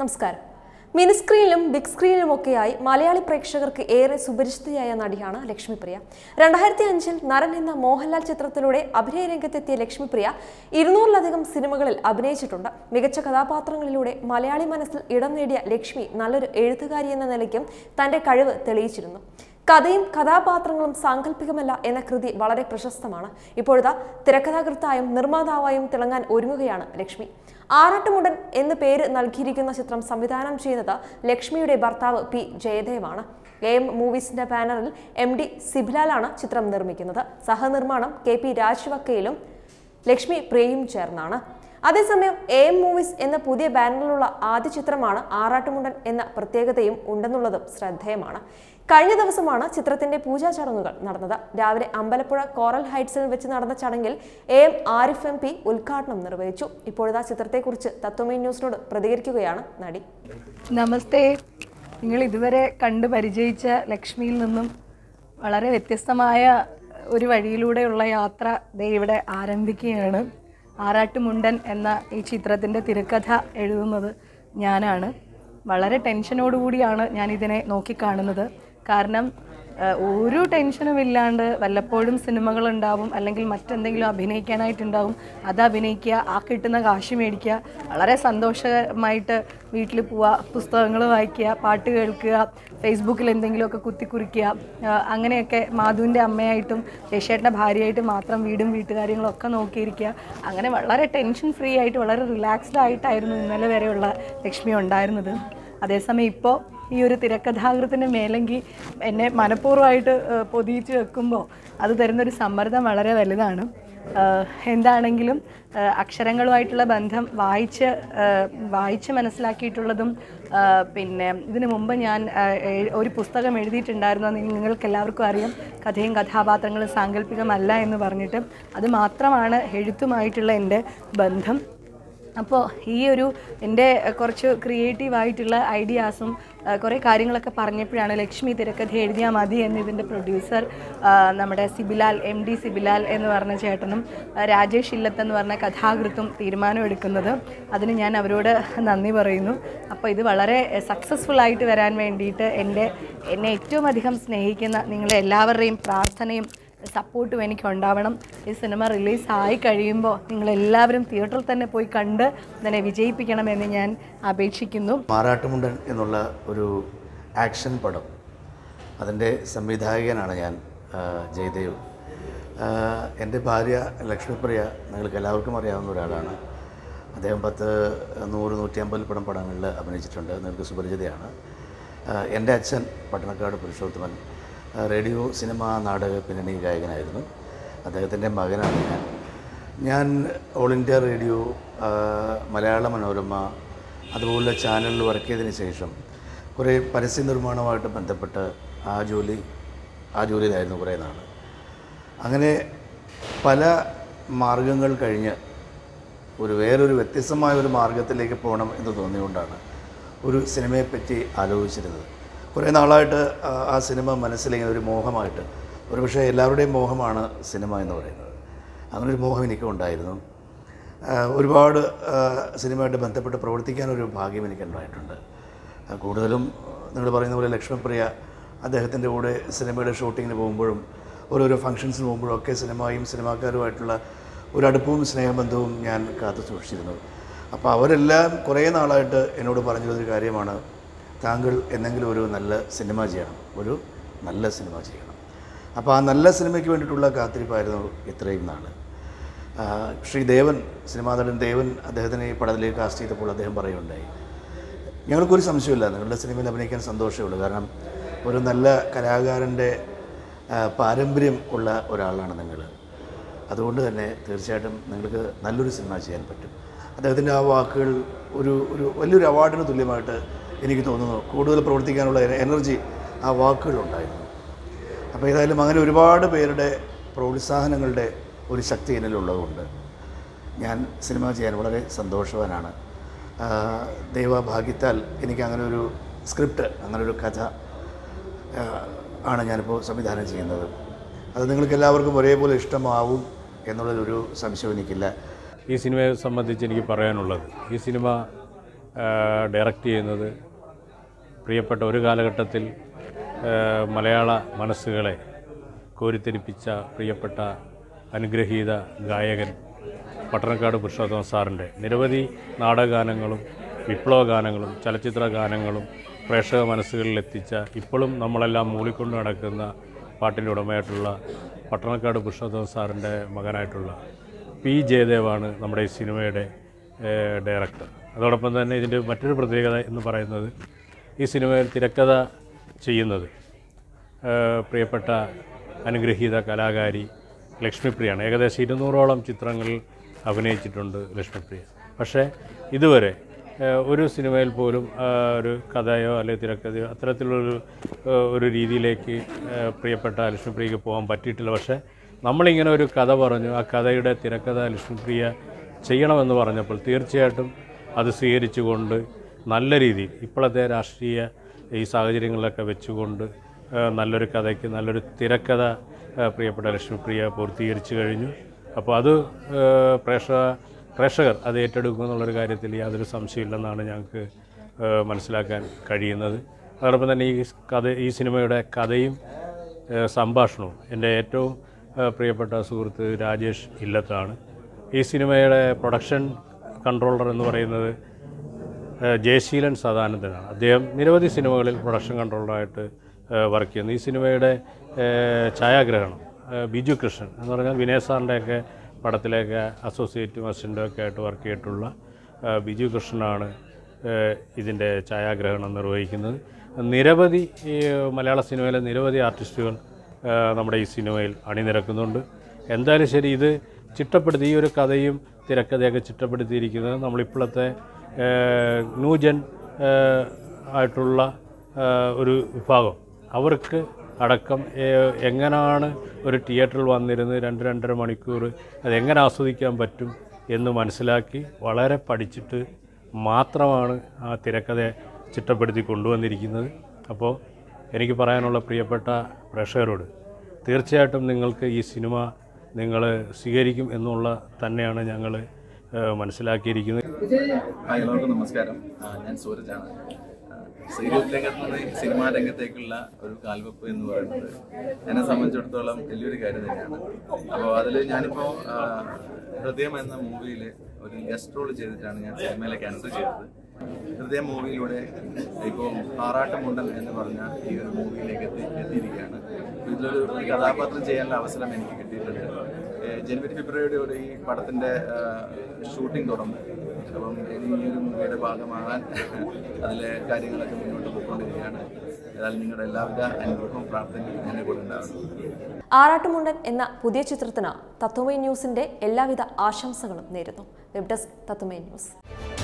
നമസ്കാരം മിനി സ്ക്രീനിലും ബിഗ് സ്ക്രീനിലുമൊക്കെയായി മലയാളി പ്രേക്ഷകർക്ക് ഏറെ സുപരിചിതയായ നടിയാണ് ലക്ഷ്മിപ്രിയ രണ്ടായിരത്തി അഞ്ചിൽ നരൻ എന്ന മോഹൻലാൽ ചിത്രത്തിലൂടെ അഭിനയ രംഗത്തെത്തിയ ലക്ഷ്മിപ്രിയ ഇരുന്നൂറിലധികം സിനിമകളിൽ അഭിനയിച്ചിട്ടുണ്ട് മികച്ച കഥാപാത്രങ്ങളിലൂടെ മലയാളി മനസ്സിൽ ഇടം നേടിയ ലക്ഷ്മി നല്ലൊരു എഴുത്തുകാരി എന്ന നിലയ്ക്കും തന്റെ കഴിവ് തെളിയിച്ചിരുന്നു കഥയും കഥാപാത്രങ്ങളും സാങ്കല്പികമല്ല എന്ന കൃതി വളരെ പ്രശസ്തമാണ് ഇപ്പോഴത്തെ തിരക്കഥാകൃത്തായും നിർമ്മാതാവായും തിളങ്ങാൻ ഒരുങ്ങുകയാണ് ലക്ഷ്മി ആറാട്ടുമുണ്ടൻ എന്ന് പേര് നൽകിയിരിക്കുന്ന ചിത്രം സംവിധാനം ചെയ്യുന്നത് ലക്ഷ്മിയുടെ ഭർത്താവ് പി ജയദേവാണ് എ എം മൂവീസിന്റെ ബാനറിൽ എം ഡി സിബിലാലാണ് ചിത്രം നിർമ്മിക്കുന്നത് സഹനിർമ്മാണം കെ പി രാജവക്കയിലും ലക്ഷ്മി പ്രിയയും ചേർന്നാണ് അതേസമയം എ എം മൂവീസ് എന്ന പുതിയ ബാനറിലുള്ള ആദ്യ ചിത്രമാണ് ആറാട്ടുമുണ്ടൻ എന്ന പ്രത്യേകതയും ഉണ്ടെന്നുള്ളതും ശ്രദ്ധേയമാണ് കഴിഞ്ഞ ദിവസമാണ് ചിത്രത്തിന്റെ പൂജാ ചടങ്ങുകൾ നടന്നത് രാവിലെ അമ്പലപ്പുഴ കോറൽ ഹൈറ്റ്സിൽ വെച്ച് നടന്ന ചടങ്ങിൽ A M Arif M P ഉദ്ഘാടനം നിർവഹിച്ചു ഇപ്പോഴത്തെ ചിത്രത്തെക്കുറിച്ച് തത്വമേ ന്യൂസിനോട് പ്രതികരിക്കുകയാണ് നടി നമസ്തേ നിങ്ങൾ ഇതുവരെ കണ്ട് പരിചയിച്ച ലക്ഷ്മിയിൽ നിന്നും വളരെ വ്യത്യസ്തമായ ഒരു വഴിയിലൂടെയുള്ള യാത്ര ദേ ഇവിടെ ആരംഭിക്കുകയാണ് ആറാട്ടുമുണ്ടൻ എന്ന ഈ ചിത്രത്തിൻ്റെ തിരക്കഥ എഴുതുന്നത് ഞാനാണ് വളരെ ടെൻഷനോടുകൂടിയാണ് ഞാൻ ഇതിനെ നോക്കിക്കാണുന്നത് കാരണം ഏഹ്, ഒരു ടെൻഷനും ഇല്ലാണ്ട് വല്ലപ്പോഴും സിനിമകൾ ഉണ്ടാവും അല്ലെങ്കിൽ മറ്റെന്തെങ്കിലും അഭിനയിക്കാനായിട്ടുണ്ടാവും അത് അഭിനയിക്കുക ആ കിട്ടുന്ന കാശ് മേടിക്കുക വളരെ സന്തോഷമായിട്ട് വീട്ടിൽ പോവുക പുസ്തകങ്ങൾ വായിക്കുക പാട്ട് കേൾക്കുക ഫേസ്ബുക്കിൽ എന്തെങ്കിലുമൊക്കെ കുത്തിക്കുറിക്കുക ആഹ് അങ്ങനെയൊക്കെ മാധുവിൻ്റെ അമ്മയായിട്ടും ശേഷേട്ടൻ്റെ ഭാര്യയായിട്ടും മാത്രം വീടും വീട്ടുകാര്യങ്ങളും ഒക്കെ നോക്കിയിരിക്കുക അങ്ങനെ വളരെ ടെൻഷൻ ഫ്രീ ആയിട്ട് വളരെ റിലാക്സ്ഡ് ആയിട്ടായിരുന്നു ഇന്നലെ വരെയുള്ള ലക്ഷ്മി ഉണ്ടായിരുന്നത് അതേസമയം ഇപ്പോൾ ഈ ഒരു തിരക്കഥാകൃത്തിൻ്റെ മേലെങ്കിൽ എന്നെ മനഃപൂർവ്വമായിട്ട് ഏഹ്, പൊതിയിച്ച് വെക്കുമ്പോൾ അത് തരുന്നൊരു സമ്മർദ്ദം വളരെ വലുതാണ് ഏഹ്, എന്താണെങ്കിലും ഏഹ്, അക്ഷരങ്ങളുമായിട്ടുള്ള ബന്ധം വായിച്ച് ഏഹ്, വായിച്ച് മനസ്സിലാക്കിയിട്ടുള്ളതും ഏഹ്, പിന്നെ ഇതിനു മുമ്പ് ഞാൻ ഏഹ്, എഴ്- ഒരു പുസ്തകം എഴുതിയിട്ടുണ്ടായിരുന്നു അത് നിങ്ങൾക്ക് എല്ലാവർക്കും അറിയാം കഥയും കഥാപാത്രങ്ങളും സാങ്കല്പികമല്ല എന്ന് പറഞ്ഞിട്ട് അത് മാത്രമാണ് എഴുത്തുമായിട്ടുള്ള എൻ്റെ ബന്ധം അപ്പോൾ ഈ ഒരു എൻ്റെ അഹ്, കുറച്ച് ക്രിയേറ്റീവ് ആയിട്ടുള്ള ഐഡിയാസും അഹ്, കുറേ കാര്യങ്ങളൊക്കെ പറഞ്ഞപ്പോഴാണ് ലക്ഷ്മി തിരക്കഥ എഴുതിയാൽ മതി എന്ന് ഇതിൻ്റെ പ്രൊഡ്യൂസർ ആഹ്, നമ്മുടെ സിബിലാൽ എം ഡി സിബിലാൽ എന്ന് പറഞ്ഞ ചേട്ടനും ആഹ്, രാജേഷ് ഇല്ലത്ത് എന്ന് പറഞ്ഞ കഥാകൃത്തും തീരുമാനം എടുക്കുന്നത് അതിന് ഞാൻ അവരോട് നന്ദി പറയുന്നു അപ്പോൾ ഇത് വളരെ സക്സസ്ഫുൾ ആയിട്ട് വരാൻ വേണ്ടിയിട്ട് എൻ്റെ എന്നെ ഏറ്റവും അധികം സ്നേഹിക്കുന്ന നിങ്ങളെ എല്ലാവരുടെയും പ്രാർത്ഥനയും സപ്പോർട്ടും എനിക്ക് ഉണ്ടാവണം ഈ സിനിമ റിലീസ് ആയി കഴിയുമ്പോൾ നിങ്ങളെല്ലാവരും തിയേറ്ററിൽ തന്നെ പോയി കണ്ട് ഇതിനെ വിജയിപ്പിക്കണമെന്ന് ഞാൻ അപേക്ഷിക്കുന്നു മാറാട്ടുമുണ്ടൻ എന്നുള്ള ഒരു ആക്ഷൻ പടം അതിൻ്റെ സംവിധായകനാണ് ഞാൻ ആ, ജയദേവ് ആ, എൻ്റെ ഭാര്യ ലക്ഷ്മിപ്രിയ നിങ്ങൾക്ക് എല്ലാവർക്കും അറിയാവുന്ന ഒരാളാണ് അദ്ദേഹം പത്ത് നൂറ് നൂറ്റി അമ്പത് പടം പടങ്ങളിൽ അഭിനയിച്ചിട്ടുണ്ട് നിങ്ങൾക്ക് സുപരിചിതയാണ് ആ, എൻ്റെ അച്ഛൻ പട്ടണക്കാട് പുരുഷോത്തമൻ ആ, റേഡിയോ സിനിമ നാടക പിന്നണി ഗായകനായിരുന്നു അദ്ദേഹത്തിൻ്റെ മകനാണ് ഞാൻ ഞാൻ ഓൾ ഇന്ത്യ റേഡിയോ ആ, മലയാള മനോരമ അതുപോലെ ചാനലിൽ വർക്ക് ചെയ്തതിന് ശേഷം കുറേ പരസ്യ നിർമ്മാണവുമായിട്ട് ബന്ധപ്പെട്ട് ആ ജോലി ആ ജോലിയിലായിരുന്നു കുറേ നാൾ അങ്ങനെ പല മാർഗങ്ങൾ കഴിഞ്ഞ് ഒരു വേറൊരു വ്യത്യസ്തമായ ഒരു മാർഗത്തിലേക്ക് പോകണം എന്ന് തോന്നിയുകൊണ്ടാണ് ഒരു സിനിമയെപ്പറ്റി ആലോചിച്ചിരുന്നത് കുറേ നാളായിട്ട് ആ- ആ സിനിമ മനസ്സിലിങ്ങനെ ഒരു മോഹമായിട്ട് ഒരു പക്ഷേ എല്ലാവരുടെയും മോഹമാണ് സിനിമ എന്ന് പറയുന്നത് അങ്ങനെ ഒരു മോഹം എനിക്കും ഉണ്ടായിരുന്നു ആ, ഒരുപാട് ആ, സിനിമയായിട്ട് ബന്ധപ്പെട്ട് പ്രവർത്തിക്കാനൊരു ഭാഗ്യം എനിക്കുണ്ടായിട്ടുണ്ട് ആ, കൂടുതലും നിങ്ങൾ പറയുന്ന പോലെ ലക്ഷ്മപ്രിയ അദ്ദേഹത്തിൻ്റെ കൂടെ സിനിമയുടെ ഷൂട്ടിങ്ങിന് പോകുമ്പോഴും ഓരോരോ ഫങ്ഷൻസിന് പോകുമ്പോഴും ഒക്കെ സിനിമയും സിനിമാക്കാരുമായിട്ടുള്ള ഒരു അടുപ്പവും സ്നേഹബന്ധവും ഞാൻ കാത്തു സൂക്ഷിച്ചിരുന്നു അപ്പോൾ അവരെല്ലാം കുറേ നാളായിട്ട് എന്നോട് പറഞ്ഞിരുന്നൊരു കാര്യമാണ് താങ്കൾ എന്തെങ്കിലും ഒരു നല്ല സിനിമ ചെയ്യണം ഒരു നല്ല സിനിമ ചെയ്യണം അപ്പോൾ ആ നല്ല സിനിമയ്ക്ക് വേണ്ടിയിട്ടുള്ള കാത്തിരിപ്പായിരുന്നു ഇത്രയും നാൾ ആ, ശ്രീ ദേവൻ സിനിമാ നടൻ ദേവൻ അദ്ദേഹത്തിനെ ഈ പടത്തിലേക്ക് കാസ്റ്റ് ചെയ്തപ്പോൾ അദ്ദേഹം പറയുകയുണ്ടായി ഞങ്ങൾക്കൊരു സംശയമില്ല നിങ്ങളുടെ സിനിമയിൽ അഭിനയിക്കാൻ സന്തോഷമേ ഉള്ളൂ കാരണം ഒരു നല്ല കലാകാരൻ്റെ ആ, പാരമ്പര്യം ഉള്ള ഒരാളാണ് നിങ്ങൾ അതുകൊണ്ട് തന്നെ തീർച്ചയായിട്ടും നിങ്ങൾക്ക് നല്ലൊരു സിനിമ ചെയ്യാൻ പറ്റും അദ്ദേഹത്തിൻ്റെ ആ വാക്കുകൾ ഒരു ഒരു വലിയൊരു അവാർഡിന് തുല്യമായിട്ട് എനിക്ക് തോന്നുന്നു കൂടുതൽ പ്രവർത്തിക്കാനുള്ള എ- എനർജി ആ വാക്കുകളുണ്ടായിരുന്നു അപ്പോൾ ഏതായാലും അങ്ങനെ ഒരുപാട് പേരുടെ പ്രോത്സാഹനങ്ങളുടെ ഒരു ശക്തി എന്നിലുള്ളതുകൊണ്ട് ഞാൻ സിനിമ ചെയ്യാൻ വളരെ സന്തോഷവാനാണ് ആ, ദൈവഭാഗ്യത്താൽ എനിക്ക് അങ്ങനെ ഒരു സ്ക്രിപ്റ്റ് അങ്ങനെ ഒരു കഥ ആ, ആണ് ഞാനിപ്പോൾ സംവിധാനം ചെയ്യുന്നത് അത് നിങ്ങൾക്ക് എല്ലാവർക്കും ഒരേപോലെ ഇഷ്ടമാവും എന്നുള്ളൊരു സംശയം എനിക്കില്ല ഈ സിനിമയെ സംബന്ധിച്ച് എനിക്ക് പറയാനുള്ളത് ഈ സിനിമ ഡയറക്റ്റ് ചെയ്യുന്നത് പ്രിയപ്പെട്ട ഒരു കാലഘട്ടത്തിൽ ആ, മലയാള മനസ്സുകളെ കോരിത്തെരിപ്പിച്ച പ്രിയപ്പെട്ട അനുഗ്രഹീത ഗായകൻ പട്ടണക്കാട് പുരുഷോത്തമ സാറിൻ്റെ നിരവധി നാടകഗാനങ്ങളും വിപ്ലവ ഗാനങ്ങളും ചലച്ചിത്ര ഗാനങ്ങളും പ്രേക്ഷക മനസ്സുകളിൽ എത്തിച്ച ഇപ്പോഴും നമ്മളെല്ലാം മൂളിക്കൊണ്ട് നടക്കുന്ന പാട്ടിൻ്റെ ഉടമയായിട്ടുള്ള പട്ടണക്കാട് പുരുഷോത്തമ സാറിൻ്റെ മകനായിട്ടുള്ള പി ജയദേവാണ് നമ്മുടെ ഈ സിനിമയുടെ ഏഹ്, ഡയറക്ടർ അതോടൊപ്പം തന്നെ ഇതിൻ്റെ മറ്റൊരു പ്രത്യേകത എന്ന് പറയുന്നത് ഈ സിനിമയിൽ തിരക്കഥ ചെയ്യുന്നത് ഏഹ്, പ്രിയപ്പെട്ട അനുഗ്രഹീത കലാകാരി ലക്ഷ്മിപ്രിയാണ് ഏകദേശം ഇരുന്നൂറോളം ചിത്രങ്ങളിൽ അഭിനയിച്ചിട്ടുണ്ട് ലക്ഷ്മിപ്രിയ പക്ഷേ ഇതുവരെ ഏഹ്, ഒരു സിനിമയിൽ പോലും ആ, ഒരു കഥയോ അല്ലെങ്കിൽ തിരക്കഥയോ അത്തരത്തിലുള്ളൊരു ഏഹ്, ഒരു രീതിയിലേക്ക് ഏഹ്, പ്രിയപ്പെട്ട ലക്ഷ്മിപ്രിയക്ക് പോകാൻ പറ്റിയിട്ടില്ല പക്ഷേ നമ്മളിങ്ങനെ ഒരു കഥ പറഞ്ഞു ആ കഥയുടെ തിരക്കഥ ലക്ഷ്മിപ്രിയ ചെയ്യണമെന്ന് പറഞ്ഞപ്പോൾ തീർച്ചയായിട്ടും അത് സ്വീകരിച്ചുകൊണ്ട് നല്ല രീതിയിൽ ഇപ്പോഴത്തെ രാഷ്ട്രീയ ഈ സാഹചര്യങ്ങളിലൊക്കെ വെച്ചുകൊണ്ട് ആ, നല്ലൊരു കഥയ്ക്ക് നല്ലൊരു തിരക്കഥ ആ, പ്രിയപ്പെട്ട ലക്ഷ്മിപ്രിയ പൂർത്തീകരിച്ചു കഴിഞ്ഞു അപ്പോൾ അത് ആ, പ്രേക്ഷക പ്രേക്ഷകർ അത് ഏറ്റെടുക്കും എന്നുള്ളൊരു കാര്യത്തിൽ യാതൊരു സംശയമില്ലെന്നാണ് ഞങ്ങൾക്ക് ആ, മനസ്സിലാക്കാൻ കഴിയുന്നത് അതോടൊപ്പം തന്നെ ഈ കഥ ഈ സിനിമയുടെ കഥയും ആ, സംഭാഷണവും എൻ്റെ ഏറ്റവും ആ, പ്രിയപ്പെട്ട സുഹൃത്ത് രാജേഷ് ഇല്ലത്താണ് ഈ സിനിമയുടെ പ്രൊഡക്ഷൻ കൺട്രോളർ എന്ന് പറയുന്നത് ഏഹ് ജയശീലൻ സദാനന്ദനാണ് അദ്ദേഹം നിരവധി സിനിമകളിൽ പ്രൊഡക്ഷൻ കൺട്രോളറായിട്ട് ഏഹ് വർക്ക് ചെയ്യുന്നു ഈ സിനിമയുടെ ഏഹ് ഛായാഗ്രഹണം ഏഹ് ബിജു കൃഷ്ണൻ എന്ന് പറഞ്ഞാൽ വിനയ് സാറിൻ്റെയൊക്കെ പടത്തിലേക്ക് അസോസിയേറ്റും അസിസ്റ്റൻ്റും ഒക്കെ ആയിട്ട് വർക്ക് ചെയ്തിട്ടുള്ള ഏഹ് ബിജു കൃഷ്ണനാണ് ഏഹ് ഇതിൻ്റെ ഛായാഗ്രഹണം നിർവഹിക്കുന്നത് നിരവധി ഈ മലയാള സിനിമയിലെ നിരവധി ആർട്ടിസ്റ്റുകൾ ഏഹ് നമ്മുടെ ഈ സിനിമയിൽ അണിനിരക്കുന്നുണ്ട് എന്തായാലും ശരി ഇത് ചിട്ടപ്പെടുത്തി ഈ ഒരു കഥയും തിരക്കഥയൊക്കെ ചിട്ടപ്പെടുത്തിയിരിക്കുന്നത് നമ്മളിപ്പോഴത്തെ ഏഹ്, ന്യൂജൻ ഏഹ്, ആയിട്ടുള്ള ഏഹ്, ഒരു വിഭാഗം അവർക്ക് അടക്കം ഏഹ്, എങ്ങനെയാണ് ഒരു തിയേറ്ററിൽ വന്നിരുന്ന് രണ്ട് രണ്ടര മണിക്കൂർ അതെങ്ങനെ ആസ്വദിക്കാൻ പറ്റും എന്ന് മനസ്സിലാക്കി വളരെ പഠിച്ചിട്ട് മാത്രമാണ് ആ തിരക്കഥ ചിട്ടപ്പെടുത്തി കൊണ്ടുവന്നിരിക്കുന്നത് അപ്പോൾ എനിക്ക് പറയാനുള്ള പ്രിയപ്പെട്ട പ്രേക്ഷകരോട് തീർച്ചയായിട്ടും നിങ്ങൾക്ക് ഈ സിനിമ നിങ്ങൾ സ്വീകരിക്കും എന്നുള്ള തന്നെയാണ് ഞങ്ങൾ മനസ്സിലാക്കിയിരിക്കുന്നത് ഹായ് എല്ലാവർക്കും നമസ്കാരം ആ, ഞാൻ സൂരജാണ് ആ, സീരിയൽ രംഗത്ത് നിന്ന് സിനിമാ രംഗത്തേക്കുള്ള ഒരു കാൽവെപ്പ് എന്ന് പറയുന്നത് എന്നെ സംബന്ധിച്ചിടത്തോളം വലിയൊരു കാര്യം തന്നെയാണ് അപ്പോൾ അതിൽ ഞാനിപ്പോൾ ഹൃദയം എന്ന മൂവിയിൽ ഒരു ഗസ്റ്റ് റോൾ ചെയ്തിട്ടാണ് ഞാൻ സിനിമയിലേക്ക് എൻട്രി ചെയ്തത് ഹൃദയം മൂവിയിലൂടെ ഇപ്പോൾ ആറാട്ടുമുണ്ടൻ എന്ന് പറഞ്ഞ ഈ ഒരു മൂവിയിലേക്ക് എത്തി എത്തിയിരിക്കുകയാണ് ഇതിലൊരു ഒരു കഥാപാത്രം ചെയ്യാനുള്ള അവസരം എനിക്ക് കിട്ടിയിട്ടുണ്ട് ഏഹ് ജനുവരി ഫെബ്രുവരിയുടെ ഒരു ഈ പടത്തിന്റെ ഷൂട്ടിംഗ് തുടങ്ങും അപ്പം ഇനി ഈ ഒരു മൂവിയുടെ ഭാഗമാകാൻ അതിലെ കാര്യങ്ങളൊക്കെ മുന്നോട്ട് പോയിക്കൊണ്ടിരിക്കുകയാണ് ഏതായാലും നിങ്ങളുടെ എല്ലാവിധ അനുഗ്രഹവും പ്രാർത്ഥനയും എന്നെ കൂടെ ഉണ്ടാകും ആറാട്ടുമുണ്ടൻ എന്ന പുതിയ ചിത്രത്തിന് തത്വമൈ ന്യൂസിന്റെ എല്ലാവിധ ആശംസകളും നേരുന്നു വെബ് ഡെസ്ക് തത്വമൈ ന്യൂസ്